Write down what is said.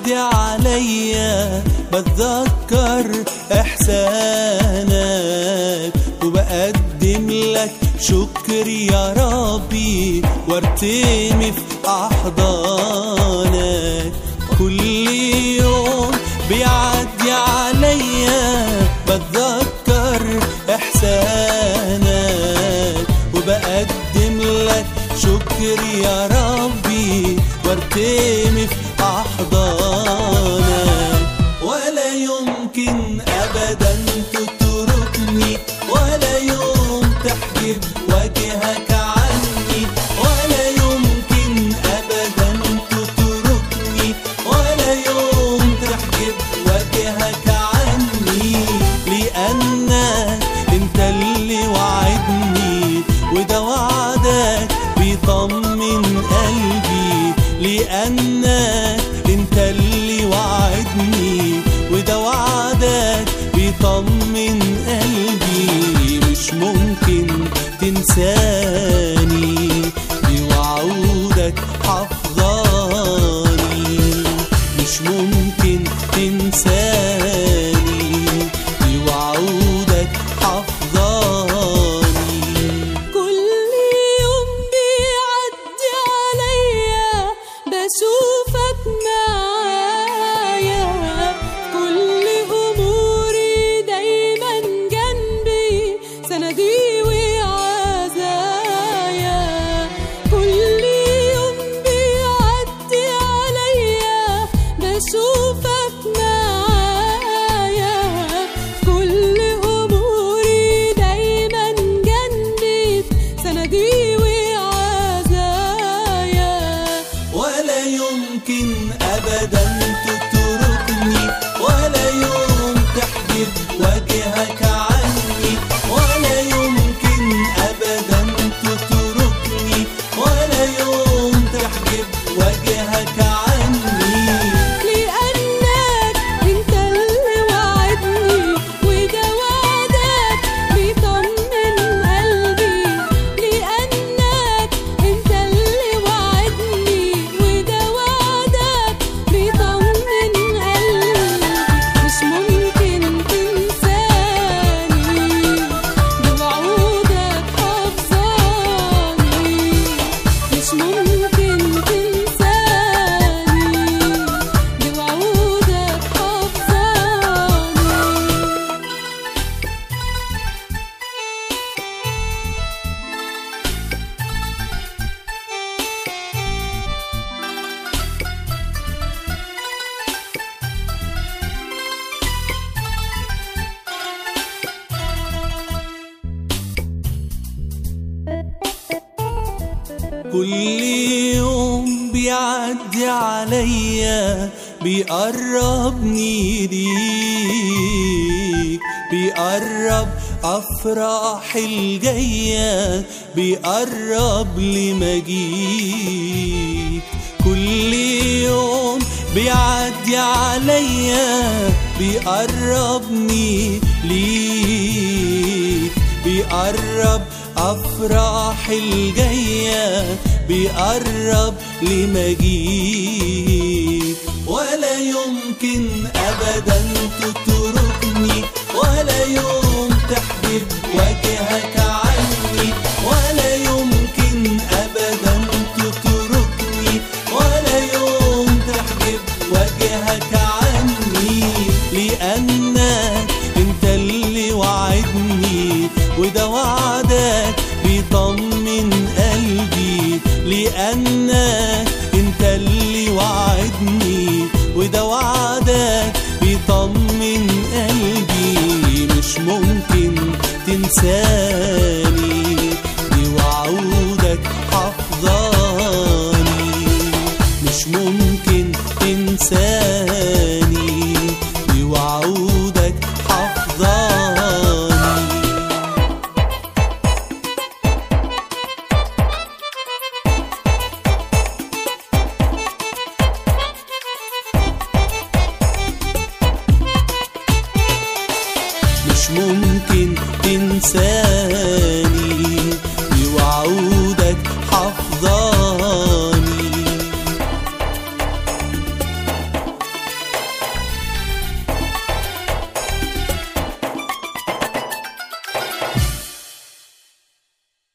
بيعدي عليا بتذكر احسانك وبقدم لك شكري يا ربي وارتمي في احضانك كل يوم بيعدي عليا بتذكر احسانك وبقدم لك شكري يا ربي وارتمي في احضانك ولا يمكن ابدا تتركني ولا يوم تحجب وجهك عني ولا يمكن ابدا تتركني ولا يوم تحجب وجهك عني لانك انت اللي وعدني وده وعدك بيطمن قلبي لانك انت اللي وعدني وده وعدك بيطمن قلبي مش ممكن تنساني بوعودك حفظاني مش ممكن تنساني بوعودك حفظاني كل يوم بيعدي عليا بشوفك معايا كل أموري دايما جنبي سندي وعزايا كل يوم بيعدي عليا بشوفك معايا كل أموري دايما جنبي سندي وعزايا ولا يمكن ابدا تتركني ولا يوم تحجب وجهك عني ولا يمكن ابدا تتركني ولا يوم تحجب وجهك عني لأنك انت اللي وعدني وده وعدك بيطمن قلبي لأنك انت اللي وعدني وده وعدك بيطمن قلبي مش ممكن تنساني بوعودك حافظاني مش ممكن تنساني بوعودك حافظاني كل يوم بيعدي عليا بيقربني ليك بيقرب أفراح الجاية بيقرب لمجيك كل يوم بيعدي عليا بيقربني ليك بيقرب أفراح الجاية بيقرب لمجيك ولا يمكن أبدا تتركني ولا يوم تحجب وجهك عني ولا يمكن أبدا تتركني ولا يوم تحجب وجهك عني لأنك انت اللي وعدني وده وعدك بيطمن قلبي لأنك انت اللي وعدني وده وعدك بيطمن قلبي مش ممكن تنساني دي وعودك حفظاني مش ممكن تنساني دي وعودك حفظاني مش ممكن تنساني